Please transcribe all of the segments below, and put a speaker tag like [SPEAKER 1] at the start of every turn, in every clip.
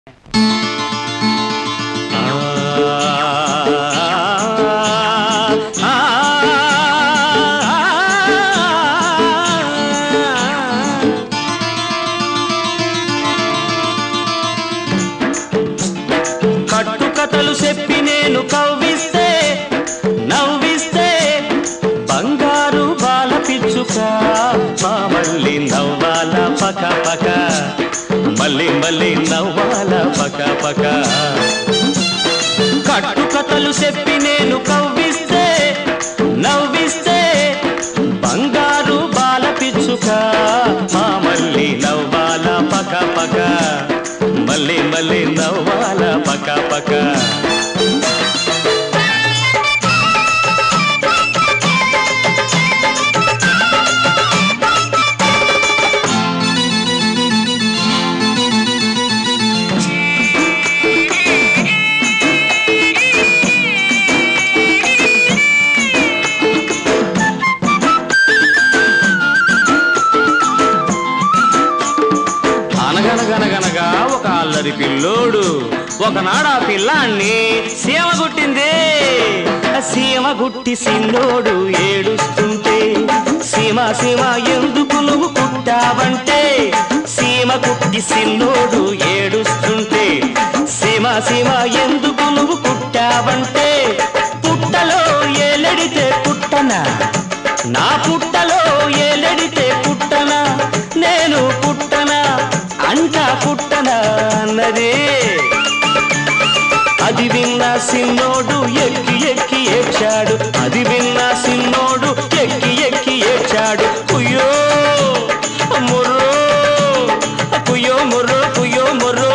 [SPEAKER 1] కట్టు కథలు చెప్పి నేను కవ్విస్తే నవ్విస్తే బంగారు బాల పిచ్చుక మా మళ్ళీ నవ్వాల పక పక మళ్ళీ మళ్ళీ నవ్వాల పక పక కట్టు కథలు చెప్పి నేను కవ్విస్తే నవ్విస్తే బంగారు బాల పిచ్చుక మా మళ్ళీ నవ్వాల పక పక మళ్ళీ మళ్ళీ నవ్వాల పక పక అనగనగనగనగా ఒక అల్లరి పిల్లోడు ఒకనాడు ఆ పిల్లాన్ని సీమ గుట్టింది సీమ గుట్టి సిన్నోడు ఏడుస్తుంటే సీమ సీమ ఎందుకు నువ్వు కుట్టావంటే సీమ కుట్టి సిన్నోడు ఏడుస్తుంటే సీమ సీమ ఎందుకు నువ్వు కుట్టావంటే పుట్టలో ఏలడితే పుట్టనా నా పుట్టలో ఏలడితే పుట్టనా నేను పుట్టనా అంట పుట్టనా అన్నది అది విన్న సిన్నోడు ఎక్కి ఎక్కి ఏడ్చాడు అది విన్న సిన్నోడు ఎక్కి ఎక్కి ఏడ్చాడు కుయ్యో ముర్రో కుయ్యో ముర్రో కుయ్యో ముర్రో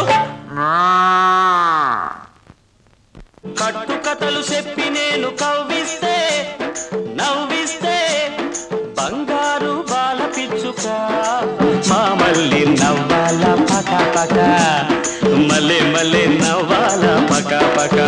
[SPEAKER 1] కట్టు కథలు చెప్పి నేను కవ్విస్తే నవ్విస్తే బంగారు బాల పిచ్చుక మా మళ్ళీ నవ్వాల పక పక మళ్ళీ మళ్ళీ నవ్వాల పక పక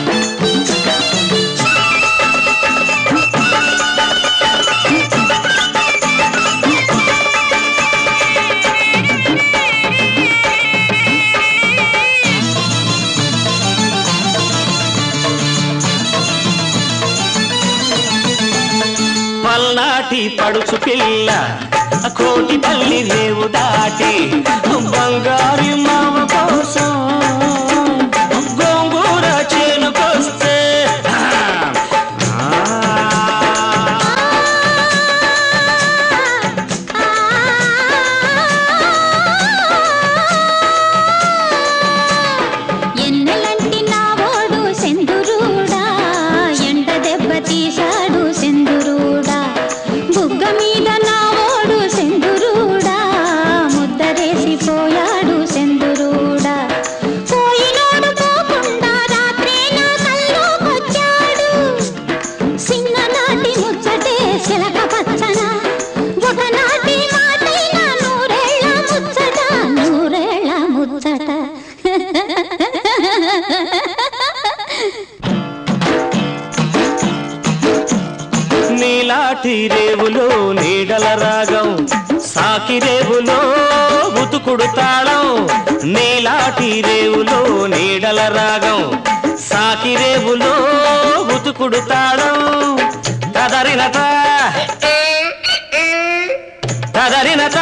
[SPEAKER 1] పల్నాటి పడుచు పిల్ల కోటి పల్లి రేవు దాటి బంగారు మామ కోసం గోంగూర చేనుకొస్తే
[SPEAKER 2] ఎన్నెలంటి నావోడు సెందురూడా ఎండ దెబ్బ తీశాడు సెందురూడా బుగ్గ మీద నావోడు సెందురూడా ముద్దరేసిపోయాడు సెందురూడా పోయినోడు పోకుండా రాత్రే నా కల్లోకొచ్చాడు చిన్ననాటి ముచ్చటే చిలక పచ్చన ఒకనాటి మాటైన నూరేళ్ళ ముచ్చట నూరేళ్ళ ముచ్చట
[SPEAKER 1] నీలాటి రేవులో నీడల రాగం సాకి రేవులో ఉతుకుడు తాళం నీలాటి రేవులో నీడల రాగం సాకి రేవులో ఉతుకుడు తాళం కదరినత కదరినత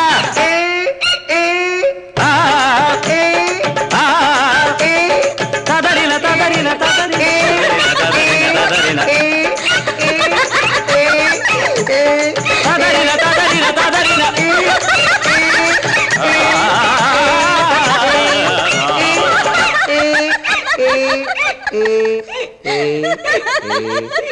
[SPEAKER 1] ఆ, ఆ, తదరిన తదరిన తదరిన తదరిన తదరిన తదరిన తదరిన తదరిన ఆ